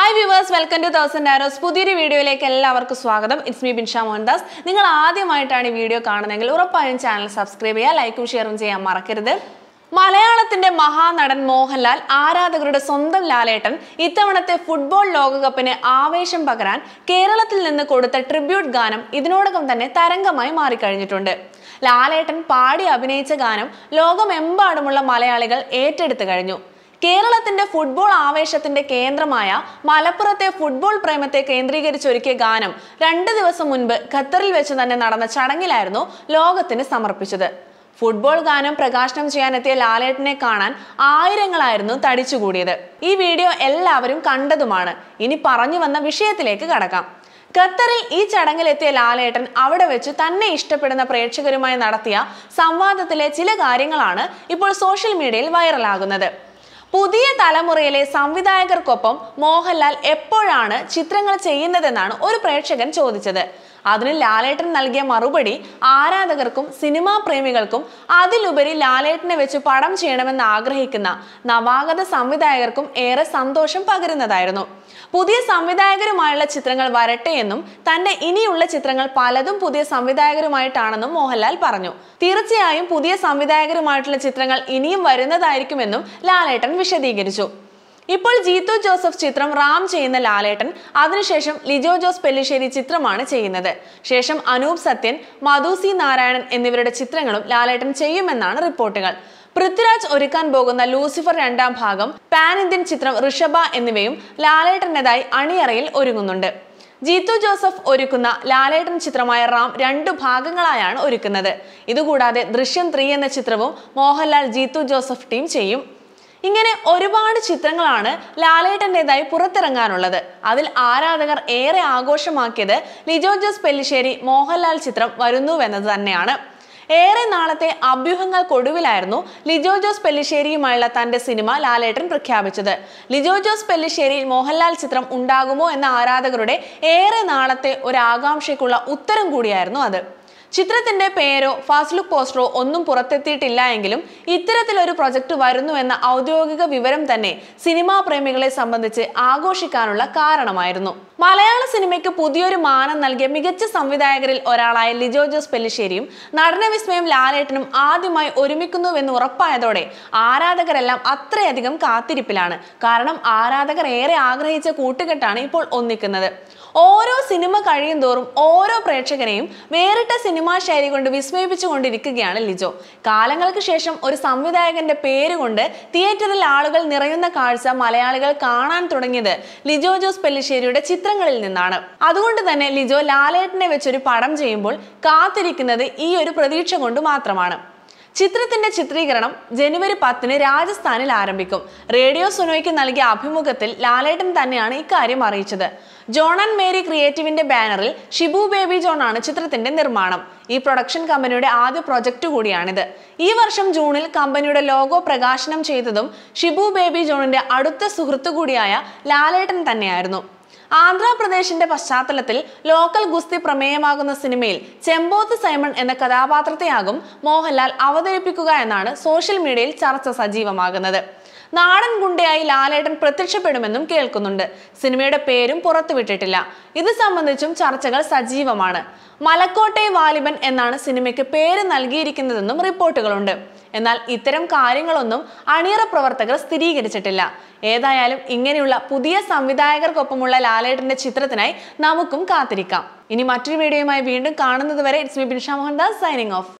hi viewers welcome to thousand arrows പുതിയൊരു വീഡിയോയിലേക്ക് എല്ലാവർക്കും സ്വാഗതം ഇറ്റ്സ് മീ ബിൻഷ മോഹൻദാസ് നിങ്ങൾ ആദ്യമായിട്ടാണ് ഈ വീഡിയോ കാണുന്നതെങ്കിൽ ഉറപ്പായും ചാനൽ സബ്സ്ക്രൈബ് ചെയ്യുക ലൈക്കും ഷെയറും ചെയ്യാൻ മറക്കരുത് മലയാളത്തിന്റെ മഹാനടൻ മോഹൻലാൽ ആരാധകരുടെ സ്വന്തം ലാലേട്ടൻ ഇത്തവണത്തെ ഫുട്ബോൾ ലോകകപ്പിന് ആവേശം പകരാൻ കേരളത്തിൽ നിന്ന് കൊടുത്ത ട്രിബ്യൂട്ട് ഗാനം ഇതിനോടകം തന്നെ തരംഗമായി മാറിക്കഴിഞ്ഞിട്ടുണ്ട് ലാലേട്ടൻ പാടി അഭിനയിച്ച ഗാനം ലോകമെമ്പാടുമുള്ള മലയാളികൾ ഏറ്റെടുത്തു കഴിഞ്ഞു കേരളത്തിന്റെ ഫുട്ബോൾ ആവേശത്തിന്റെ കേന്ദ്രമായ മലപ്പുറത്തെ ഫുട്ബോൾ പ്രേമത്തെ കേന്ദ്രീകരിച്ചൊരുക്കിയ ഗാനം രണ്ട് ദിവസം മുൻപ് ഖത്തറിൽ വെച്ച് തന്നെ നടന്ന ചടങ്ങിലായിരുന്നു ലോകത്തിന് സമർപ്പിച്ചത് ഫുട്ബോൾ ഗാനം പ്രകാശനം ചെയ്യാനെത്തിയ ലാലേട്ടനെ കാണാൻ ആയിരങ്ങളായിരുന്നു തടിച്ചുകൂടിയത് ഈ വീഡിയോ എല്ലാവരും കണ്ടതുമാണ് ഇനി പറഞ്ഞു വന്ന വിഷയത്തിലേക്ക് കടക്കാം ഖത്തറിൽ ഈ ചടങ്ങിലെത്തിയ ലാലേട്ടൻ അവിടെ വെച്ച് തന്നെ ഇഷ്ടപ്പെടുന്ന പ്രേക്ഷകരുമായി നടത്തിയ സംവാദത്തിലെ ചില കാര്യങ്ങളാണ് ഇപ്പോൾ സോഷ്യൽ മീഡിയയിൽ വൈറലാകുന്നത് പുതിയ തലമുറയിലെ സംവിധായകർക്കൊപ്പം മോഹൻലാൽ എപ്പോഴാണ് ചിത്രങ്ങൾ ചെയ്യുന്നതെന്നാണ് ഒരു പ്രേക്ഷകൻ ചോദിച്ചത് അതിന് ലാലേട്ടൻ നൽകിയ മറുപടി ആരാധകർക്കും സിനിമാ പ്രേമികൾക്കും അതിലുപരി ലാലേട്ടനെ വെച്ച് പടം ചെയ്യണമെന്ന് ആഗ്രഹിക്കുന്ന നവാഗത സംവിധായകർക്കും ഏറെ സന്തോഷം പകരുന്നതായിരുന്നു പുതിയ സംവിധായകരുമായുള്ള ചിത്രങ്ങൾ വരട്ടെ എന്നും തന്റെ ഇനിയുള്ള ചിത്രങ്ങൾ പലതും പുതിയ സംവിധായകരുമായിട്ടാണെന്നും മോഹൻലാൽ പറഞ്ഞു തീർച്ചയായും പുതിയ സംവിധായകരുമായിട്ടുള്ള ചിത്രങ്ങൾ ഇനിയും വരുന്നതായിരിക്കുമെന്നും ലാലേട്ടൻ വിശദീകരിച്ചു ഇപ്പോൾ ജീത്തു ജോസഫ് ചിത്രം റാം ചെയ്യുന്ന ലാലേട്ടൻ അതിനുശേഷം ലിജോ ജോസ് പെല്ലിശ്ശേരി ചിത്രമാണ് ചെയ്യുന്നത് ശേഷം അനൂപ് സത്യൻ മധു സി നാരായണൻ എന്നിവരുടെ ചിത്രങ്ങളും ലാലേട്ടൻ ചെയ്യുമെന്നാണ് റിപ്പോർട്ടുകൾ പൃഥ്വിരാജ് ഒരുക്കാൻ പോകുന്ന ലൂസിഫർ രണ്ടാം ഭാഗം പാൻ ഇന്ത്യൻ ചിത്രം ഋഷഭ എന്നിവയും ലാലേട്ടൻ്റെതായി അണിയറയിൽ ഒരുങ്ങുന്നുണ്ട് ജീത്തു ജോസഫ് ഒരുക്കുന്ന ലാലേട്ടൻ ചിത്രമായ റാം രണ്ടു ഭാഗങ്ങളായാണ് ഒരുക്കുന്നത് ഇതുകൂടാതെ ദൃശ്യം ത്രീ എന്ന ചിത്രവും മോഹൻലാൽ ജീത്തു ജോസഫ് ടീം ചെയ്യും ഇങ്ങനെ ഒരുപാട് ചിത്രങ്ങളാണ് ലാലേട്ടൻ്റെതായി പുറത്തിറങ്ങാനുള്ളത് അതിൽ ആരാധകർ ഏറെ ആഘോഷമാക്കിയത് ലിജോ ജോസ് പെല്ലിശ്ശേരി മോഹൻലാൽ ചിത്രം വരുന്നുവെന്നത് തന്നെയാണ് ഏറെ നാളത്തെ അഭ്യൂഹങ്ങൾക്കൊടുവിലായിരുന്നു ലിജോ ജോസ് പെല്ലിശ്ശേരിയുമായുള്ള തന്റെ സിനിമ ലാലേട്ടൻ പ്രഖ്യാപിച്ചത് ലിജോ ജോസ് പെല്ലിശ്ശേരിയിൽ മോഹൻലാൽ ചിത്രം ഉണ്ടാകുമോ എന്ന ആരാധകരുടെ ഏറെ നാളത്തെ ഒരു ആകാംക്ഷയ്ക്കുള്ള ഉത്തരം കൂടിയായിരുന്നു അത് ചിത്രത്തിന്റെ പേരോ ഫാസ്റ്റ് ലുക്ക് പോസ്റ്ററോ ഒന്നും പുറത്തെത്തിയിട്ടില്ല എങ്കിലും ഇത്തരത്തിലൊരു പ്രൊജക്ട് വരുന്നു എന്ന ഔദ്യോഗിക വിവരം തന്നെ സിനിമാ പ്രേമികളെ സംബന്ധിച്ച് ആഘോഷിക്കാനുള്ള കാരണമായിരുന്നു മലയാള സിനിമയ്ക്ക് പുതിയൊരു മാനം നൽകിയ മികച്ച സംവിധായകരിൽ ഒരാളായ ലിജോ ജോസ് പെല്ലിശ്ശേരിയും നടനവിസ്മയം ലാലേട്ടനും ആദ്യമായി ഒരുമിക്കുന്നുവെന്ന് ഉറപ്പായതോടെ ആരാധകരെല്ലാം അത്രയധികം കാത്തിരിപ്പിലാണ് കാരണം ആരാധകർ ഏറെ ആഗ്രഹിച്ച കൂട്ടുകെട്ടാണ് ഇപ്പോൾ ഒന്നിക്കുന്നത് ഓരോ സിനിമ കഴിയും തോറും ഓരോ പ്രേക്ഷകനെയും വേറിട്ട സിനിമാ ശൈലി കൊണ്ട് വിസ്മയിപ്പിച്ചുകൊണ്ടിരിക്കുകയാണ് ലിജോ കാലങ്ങൾക്ക് ശേഷം ഒരു സംവിധായകന്റെ പേര് കൊണ്ട് തിയേറ്ററിൽ ആളുകൾ നിറയുന്ന കാഴ്ച മലയാളികൾ കാണാൻ തുടങ്ങിയത് ലിജോ ജോസ് പെല്ലിശ്ശേരിയുടെ ചിത്രങ്ങളിൽ നിന്നാണ് അതുകൊണ്ട് തന്നെ ലിജോ ലാലേട്ടനെ വെച്ചൊരു പടം ചെയ്യുമ്പോൾ കാത്തിരിക്കുന്നത് ഈ ഒരു പ്രതീക്ഷ കൊണ്ട് മാത്രമാണ് ചിത്രത്തിന്റെ ചിത്രീകരണം ജനുവരി പത്തിന് രാജസ്ഥാനിൽ ആരംഭിക്കും റേഡിയോ സുനോയ്ക്ക് നൽകിയ അഭിമുഖത്തിൽ ലാലേട്ടൻ തന്നെയാണ് ഇക്കാര്യം അറിയിച്ചത് ജോൺ ആൻഡ് മേരി ക്രിയേറ്റീവിന്റെ ബാനറിൽ ഷിബു ബേബി ജോൺ ആണ് ചിത്രത്തിന്റെ നിർമ്മാണം ഈ പ്രൊഡക്ഷൻ കമ്പനിയുടെ ആദ്യ പ്രൊജക്ട് കൂടിയാണിത് ഈ വർഷം ജൂണിൽ കമ്പനിയുടെ ലോഗോ പ്രകാശനം ചെയ്തതും ഷിബു ബേബി ജോണിന്റെ അടുത്ത സുഹൃത്തു കൂടിയായ ലാലേട്ടൻ തന്നെയായിരുന്നു ആന്ധ്രാപ്രദേശിന്റെ പശ്ചാത്തലത്തിൽ ലോക്കൽ ഗുസ്തി പ്രമേയമാകുന്ന സിനിമയിൽ ചെമ്പോത്ത് സൈമൺ എന്ന കഥാപാത്രത്തെയാകും മോഹൻലാൽ അവതരിപ്പിക്കുക എന്നാണ് സോഷ്യൽ മീഡിയയിൽ ചർച്ച സജീവമാകുന്നത് നാടൻ ഗുണ്ടയായി ലാലേട്ടൻ പ്രത്യക്ഷപ്പെടുമെന്നും കേൾക്കുന്നുണ്ട് സിനിമയുടെ പേരും പുറത്തുവിട്ടിട്ടില്ല ഇത് സംബന്ധിച്ചും ചർച്ചകൾ സജീവമാണ് മലക്കോട്ടെ വാലിബൻ എന്നാണ് സിനിമയ്ക്ക് പേര് നൽകിയിരിക്കുന്നതെന്നും റിപ്പോർട്ടുകളുണ്ട് എന്നാൽ ഇത്തരം കാര്യങ്ങളൊന്നും അണിയറ പ്രവർത്തകർ സ്ഥിരീകരിച്ചിട്ടില്ല ഏതായാലും ഇങ്ങനെയുള്ള പുതിയ സംവിധായകർക്കൊപ്പമുള്ള ലാലേട്ടന്റെ ചിത്രത്തിനായി നമുക്കും കാത്തിരിക്കാം ഇനി മറ്റൊരു വീഡിയോയുമായി വീണ്ടും കാണുന്നത് വരെ it's me Binsha Mohandas signing of